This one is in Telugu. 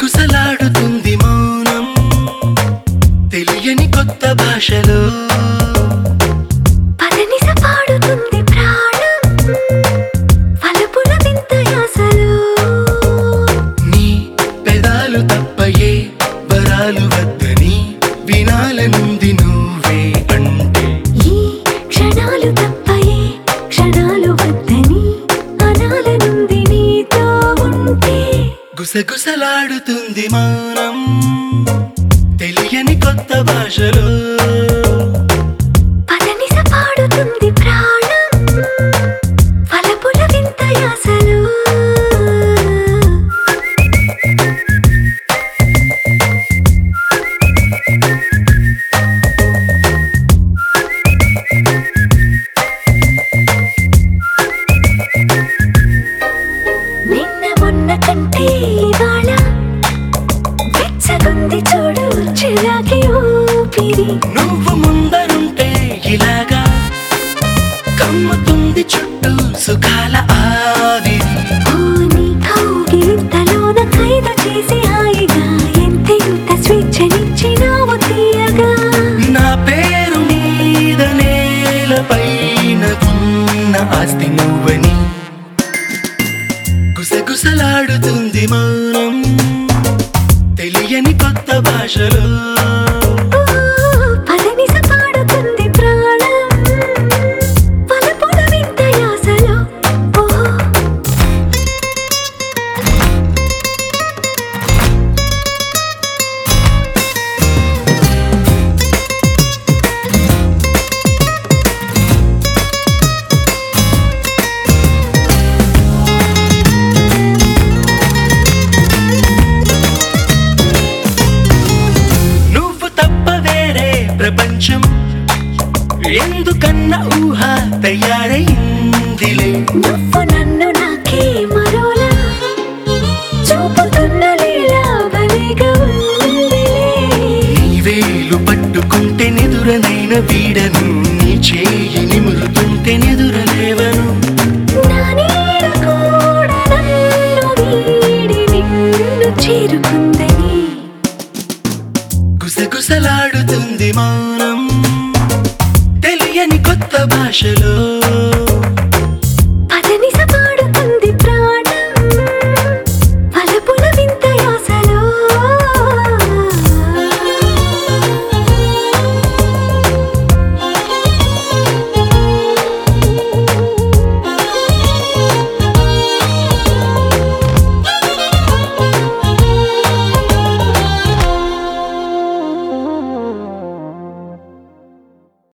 గుసగుసలాడుతుంది మౌనం తెలియని కొత్త భాషలో పదనిస పాడుతుంది ప్రాణం వలపుల వింత యాసలో నీ పెదాలు తప్పయే వరాలు వద్దని వినాలనుంది నువ్వే అంటే ఈ క్షణాలు తప్పయే క్షణాలు వద్దని అనాలనుంది నీతో ఉంటే గుసగుసలాడుతుంది మౌనం తెలియని కొత్త భాషలో పదనిస పాడుతుంది ప్రాణం వలపుల వింత యాసలో నిన్న మొన్న కంటే ఇవాళ వెచ్చగుంది చూడు చిరాకి ఊపిరి నువ్వు ముందరుంటే ఇలాగా కమ్ముతుంది చుట్టూ సుఖాల ఆవిరి ఓ నీ కౌగిలింతలోన ఖైదు చేసి హాయిగా ఎంతెంత స్వేచ్ఛనిచ్చినావు తీయగా నా పేరు మీద నేలపైన ఉన్న ఆస్తి నువ్వని గుసగుసలాడుతుంది మౌనం తెలియని కొత్త భాషలో ఓ పదనిస పాడుతుంది ప్రాణం వలపుల వింత యాసలో ఓ నువ్వు తప్ప వేరే ప్రపంచం ఎందుకన్న ఊహ తయారైందిలే నువ్వు నన్ను నాకే మరోలా చూపుతున్న లీలా భలేగా ఉందిలే నీ వేలు పట్టుకుంటే నిదురనైన వీడను నీ చేయి నిమురుతుంటే నిదురలేవను నా నీడ కూడా నన్ను వీడి నిన్ను చేరుకుందని గుసగుసలాడుతుంది మౌనం తెలియని కొత్త భాషలో